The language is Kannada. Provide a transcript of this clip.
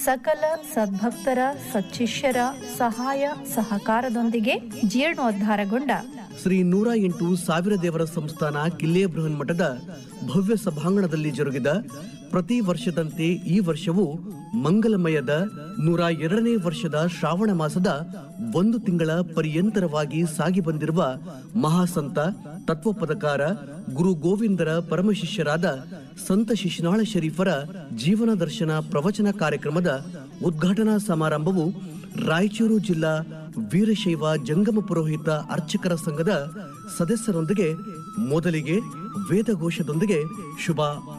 ಸಕಲ ಸದ್ಭಕ್ತರ ಸಚ್ಚಿಷ್ಯರ ಸಹಾಯ ಸಹಕಾರದೊಂದಿಗೆ ಜೀರ್ಣೋದ್ಧಾರಗೊಂಡ ಶ್ರೀ ನೂರ ಎಂಟು ಸಾವಿರ ದೇವರ ಸಂಸ್ಥಾನ ಕಿಲ್ಲೆ ಬೃಹನ್ ಮಠದ ಭವ್ಯ ಸಭಾಂಗಣದಲ್ಲಿ ಜರುಗಿದ ಪ್ರತಿ ವರ್ಷದಂತೆ ಈ ವರ್ಷವೂ ಮಂಗಲಮಯದ ನೂರ ಎರಡನೇ ವರ್ಷದ ಶ್ರಾವಣ ಮಾಸದ ಒಂದು ತಿಂಗಳ ಪರ್ಯಂತರವಾಗಿ ಸಾಗಿ ಬಂದಿರುವ ಮಹಾಸಂತ ತತ್ವಪದಕಾರ ಗುರು ಗೋವಿಂದರ ಪರಮಶಿಷ್ಯರಾದ ಸಂತ ಶಿಶುನಾಳ ಶರೀಫರ ಜೀವನ ದರ್ಶನ ಪ್ರವಚನ ಕಾರ್ಯಕ್ರಮದ ಉದ್ಘಾಟನಾ ಸಮಾರಂಭವು ರಾಯಚೂರು ಜಿಲ್ಲಾ ವೀರಶೈವ ಜಂಗಮ ಪುರೋಹಿತ ಅರ್ಚಕರ ಸಂಘದ ಸದಸ್ಯರೊಂದಿಗೆ ಮೊದಲಿಗೆ ವೇದಘೋಷದೊಂದಿಗೆ ಶುಭ